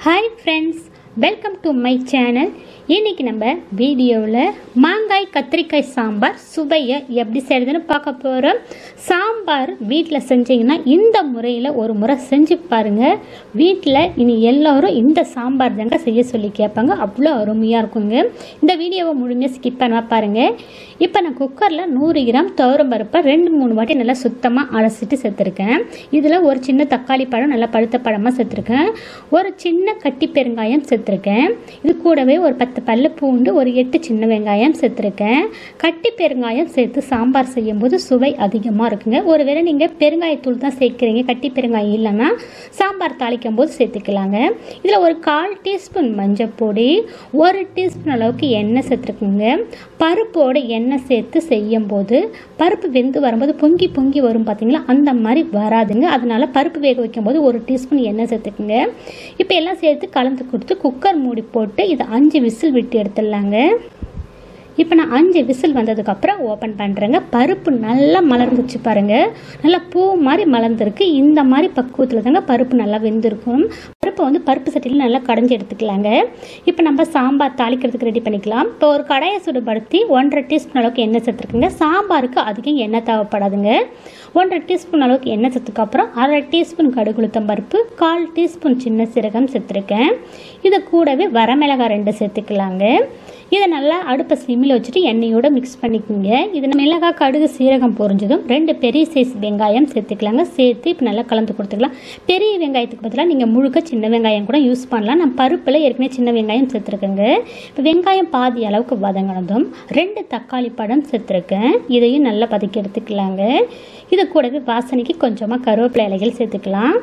hi friends welcome to my channel இன்றைக்கி நம்ம வீடியோவில் மாங்காய் கத்திரிக்காய் சாம்பார் சுவையை எப்படி செய்கிறதுன்னு பார்க்க போகிறோம் சாம்பார் வீட்டில் செஞ்சீங்கன்னா இந்த முறையில் ஒரு முறை செஞ்சு பாருங்கள் வீட்டில் இனி எல்லோரும் இந்த சாம்பார் தாங்க செய்ய சொல்லி கேட்பாங்க அவ்வளோ அருமையாக இருக்குங்க இந்த வீடியோவை முழுமையாக ஸ்கிப் பண்ண பாருங்கள் இப்போ நான் குக்கரில் நூறு கிராம் துவரம் பருப்பை ரெண்டு மூணு வாட்டி நல்லா சுத்தமாக அலசிட்டு சேர்த்துருக்கேன் இதில் ஒரு சின்ன தக்காளி பழம் நல்லா பழுத்த பழமாக சேர்த்துருக்கேன் ஒரு சின்ன கட்டி பெருங்காயம் சேர்த்துருக்கேன் இது கூடவே ஒரு பத்து பல்லு பூண்டு ஒரு எட்டு சின்ன வெங்காயம் சேர்த்துருக்கேன் கட்டி பெருங்காயம் சேர்த்து சாம்பார் செய்யும்போது சுவை அதிகமாக இருக்குங்க ஒருவேளை நீங்கள் பெருங்காயத்தூள் தான் சேர்க்குறீங்க கட்டி பெருங்காயம் இல்லைன்னா சாம்பார் தாளிக்கும் போது சேர்த்துக்கலாங்க இதில் ஒரு கால் டீஸ்பூன் மஞ்சள் பொடி ஒரு டீஸ்பூன் அளவுக்கு எண்ணெய் சேர்த்துருக்குங்க பருப்போட எண்ணெய் சேர்த்து செய்யும் போது பருப்பு வெந்து வரும்போது பொங்கி பொங்கி வரும் பார்த்தீங்களா அந்த மாதிரி வராதுங்க அதனால பருப்பு வேக வைக்கும் போது ஒரு டீஸ்பூன் எண்ணெய் சேர்த்துக்குங்க இப்போ எல்லாம் சேர்த்து கலந்து கொடுத்து குக்கர் மூடி போட்டு இதை அஞ்சு விசில் விட்டு எடுத்துடலாங்க இப்போ நான் அஞ்சு விசில் வந்ததுக்கப்புறம் ஓப்பன் பண்ணுறேங்க பருப்பு நல்லா மலர்ந்துச்சு பாருங்கள் நல்லா பூ மாதிரி மலர்ந்துருக்கு இந்த மாதிரி பக்குவத்தில் தாங்க பருப்பு நல்லா வெந்திருக்கும் பருப்பை வந்து பருப்பு சட்டியில் நல்லா கடைஞ்சி எடுத்துக்கலாங்க இப்போ நம்ம சாம்பார் தாளிக்கிறதுக்கு ரெடி பண்ணிக்கலாம் இப்போ ஒரு கடாயை சுடுபடுத்தி ஒன்றரை டீஸ்பூன் அளவுக்கு எண்ணெய் சேர்த்துருக்குங்க சாம்பாருக்கு அதிகம் எண்ணெய் தேவைப்படாதுங்க ஒன்றரை டீஸ்பூன் அளவுக்கு எண்ணெய் சேர்த்துக்கு அப்புறம் அரை டீஸ்பூன் கடுகுளுத்தம் பருப்பு கால் டீஸ்பூன் சின்ன சீரகம் சேர்த்துருக்கேன் இதை கூடவே வரமிளகாய் ரெண்டு சேர்த்துக்கலாங்க இதை நல்லா அடுப்பை சிம்மில் வச்சுட்டு எண்ணெயோடு மிக்ஸ் பண்ணிக்கோங்க இதில் மிளகாய் கடுகு சீரகம் பொரிஞ்சதும் ரெண்டு பெரிய சைஸ் வெங்காயம் சேர்த்துக்கலாங்க சேர்த்து இப்போ நல்லா கலந்து கொடுத்துக்கலாம் பெரிய வெங்காயத்துக்கு பதிலாக நீங்கள் முழுக்க சின்ன வெங்காயம் கூட யூஸ் பண்ணலாம் நான் பருப்பில் ஏற்கனவே சின்ன வெங்காயம் சேர்த்துருக்கேங்க இப்போ வெங்காயம் பாதி அளவுக்கு வதங்கினதும் ரெண்டு தக்காளி பழம் சேர்த்துருக்கேன் இதையும் நல்லா பதுக்கி எடுத்துக்கலாங்க இது கூடவே வாசனைக்கு கொஞ்சமாக கருவேப்பிலை இலைகள் சேர்த்துக்கலாம்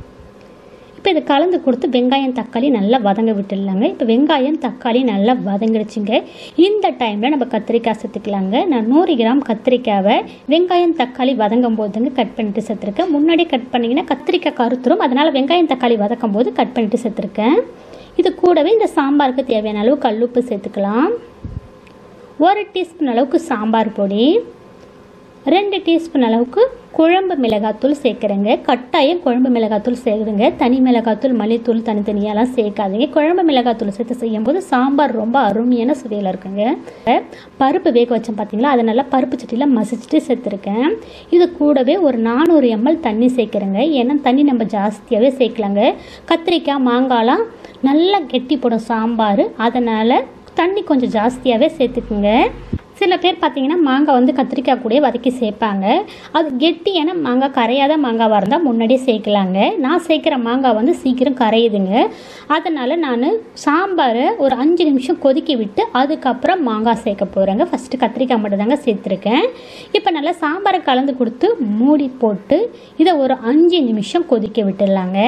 இப்போ இதை கலந்து கொடுத்து வெங்காயம் தக்காளி நல்லா வதங்க விட்டுடலாங்க இப்போ வெங்காயம் தக்காளி நல்லா வதங்கிடுச்சுங்க இந்த டைமில் நம்ம கத்திரிக்காய் சேர்த்துக்கலாங்க நான் நூறு கிராம் கத்திரிக்காவை வெங்காயம் தக்காளி வதங்கும் போதுங்க கட் பண்ணிட்டு சேர்த்துருக்கேன் முன்னாடி கட் பண்ணிங்கன்னா கத்திரிக்காய் கருத்துரும் அதனால் வெங்காயம் தக்காளி வதக்கும் போது கட் பண்ணிட்டு சேர்த்துருக்கேன் இது கூடவே இந்த சாம்பாருக்கு தேவையான அளவு கல்லுப்பு சேர்த்துக்கலாம் ஒரு டீஸ்பூன் அளவுக்கு சாம்பார் பொடி ரெண்டு டீஸ்பூன் அளவுக்கு குழம்பு மிளகாத்தூள் சேர்க்குறேங்க கட்டாயம் குழம்பு மிளகாத்தூள் சேர்க்குறேங்க தனி மிளகாத்தூள் மல்லித்தூள் தனித்தனியாலாம் சேர்க்காதீங்க குழம்பு மிளகாத்தூள் சேர்த்து செய்யும்போது சாம்பார் ரொம்ப அருமையான சுவையில் இருக்குங்க பருப்பு வேக வச்சேன் பார்த்தீங்களா அதை நல்லா பருப்பு சட்டியில் மசிச்சுட்டு சேர்த்துருக்கேன் இது கூடவே ஒரு நானூறு எம்எல் தண்ணி சேர்க்குறேங்க ஏன்னா தண்ணி நம்ம ஜாஸ்தியாகவே சேர்க்கலாங்க கத்திரிக்காய் மாங்காய்லாம் நல்லா கெட்டி போடும் சாம்பார் அதனால் தண்ணி கொஞ்சம் ஜாஸ்தியாகவே சேர்த்துக்குங்க சில பேர் பார்த்தீங்கன்னா மாங்காய் வந்து கத்திரிக்காய் கூட வதக்கி சேர்ப்பாங்க அது கெட்டியான மாங்காய் கரையாத மாங்காவாக இருந்தால் முன்னாடியே சேர்க்கலாங்க நான் சேர்க்குற மாங்காய் வந்து சீக்கிரம் கரையுதுங்க அதனால் நான் சாம்பாரை ஒரு அஞ்சு நிமிஷம் கொதிக்க விட்டு அதுக்கப்புறம் மாங்காய் சேர்க்க போகிறேங்க ஃபஸ்ட்டு கத்திரிக்காய் மட்டும் தாங்க சேர்த்துருக்கேன் இப்போ நல்லா சாம்பாரை கலந்து கொடுத்து மூடி போட்டு இதை ஒரு அஞ்சு நிமிஷம் கொதிக்க விட்டுடலாங்க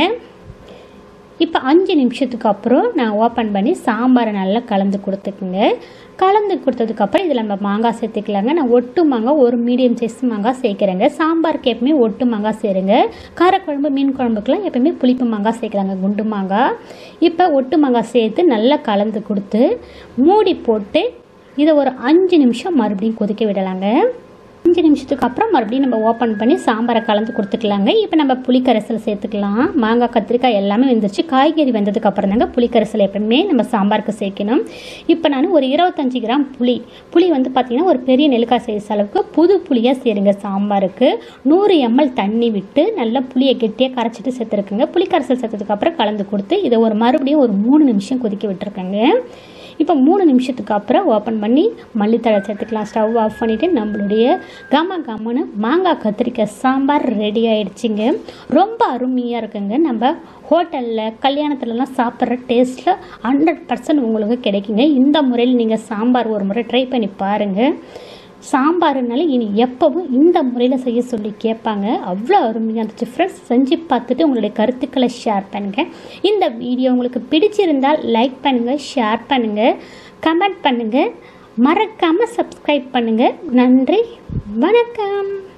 இப்போ அஞ்சு நிமிஷத்துக்கு அப்புறம் நான் ஓப்பன் பண்ணி சாம்பாரை நல்லா கலந்து கொடுத்துக்குங்க கலந்து கொடுத்ததுக்கப்புறம் இதில் நம்ம மாங்காய் சேர்த்துக்கலாங்க நான் ஒட்டு மாங்காய் ஒரு மீடியம் சைஸ் மாங்காய் சேர்க்குறேங்க சாம்பாருக்கு எப்பவுமே ஒட்டு மாங்காய் சேருங்க காரக்குழம்பு மீன் குழம்புக்கெலாம் எப்பவுமே புளிப்பு மாங்காய் சேர்க்குறாங்க குண்டு மாங்காய் இப்போ ஒட்டு மாங்காய் சேர்த்து நல்லா கலந்து கொடுத்து மூடி போட்டு இதை ஒரு அஞ்சு நிமிஷம் மறுபடியும் கொதிக்க விடலாங்க அஞ்சு நிமிஷத்துக்கு அப்புறம் மறுபடியும் நம்ம ஓப்பன் பண்ணி சாம்பாரை கலந்து கொடுத்துக்கலாங்க இப்போ நம்ம புளிக்கரைசல் சேர்த்துக்கலாம் மாங்காய் கத்திரிக்காய் எல்லாமே வெந்துருச்சு காய்கறி வெந்ததுக்கு அப்புறம் தாங்க புளிக்கரைசல் எப்பவுமே நம்ம சாம்பாருக்கு சேர்க்கணும் இப்போ நான் ஒரு இருபத்தஞ்சி கிராம் புளி புளி வந்து பார்த்திங்கன்னா ஒரு பெரிய நெல்லிக்காய் சைஸ் அளவுக்கு புது புளியாக சேருங்க சாம்பாருக்கு நூறு எம்எல் தண்ணி விட்டு நல்லா புளியை கெட்டியாக கரைச்சிட்டு சேர்த்துருக்குங்க புளிக்கரைசல் சேர்த்ததுக்கு அப்புறம் கலந்து கொடுத்து இதை ஒரு மறுபடியும் ஒரு மூணு நிமிஷம் கொதிக்க விட்டுருக்கேங்க இப்போ மூணு நிமிஷத்துக்கு அப்புறம் ஓப்பன் பண்ணி மல்லித்தழை சேர்த்துக்கலாம் ஸ்டவ் ஆஃப் பண்ணிவிட்டு நம்மளுடைய கம கமனு மாங்காய் கத்திரிக்காய் சாம்பார் ரெடி ஆகிடுச்சிங்க ரொம்ப அருமையாக இருக்குங்க நம்ம ஹோட்டலில் கல்யாணத்துலலாம் சாப்பிட்ற டேஸ்ட்டில் ஹண்ட்ரட் பர்சன்ட் உங்களுக்கு கிடைக்குங்க இந்த முறையில் நீங்கள் சாம்பார் ஒரு முறை ட்ரை பண்ணி பாருங்கள் சாம்பாருனால இனி எப்போவும் இந்த முறையில் செய்ய சொல்லி கேட்பாங்க அவ்வளோ அருமையாக இருந்துச்சு ஃப்ரெண்ட்ஸ் செஞ்சு பார்த்துட்டு உங்களுடைய கருத்துக்களை ஷேர் பண்ணுங்கள் இந்த வீடியோ உங்களுக்கு பிடிச்சிருந்தால் லைக் பண்ணுங்கள் ஷேர் பண்ணுங்கள் கமெண்ட் பண்ணுங்கள் மறக்காமல் சப்ஸ்கிரைப் பண்ணுங்கள் நன்றி வணக்கம்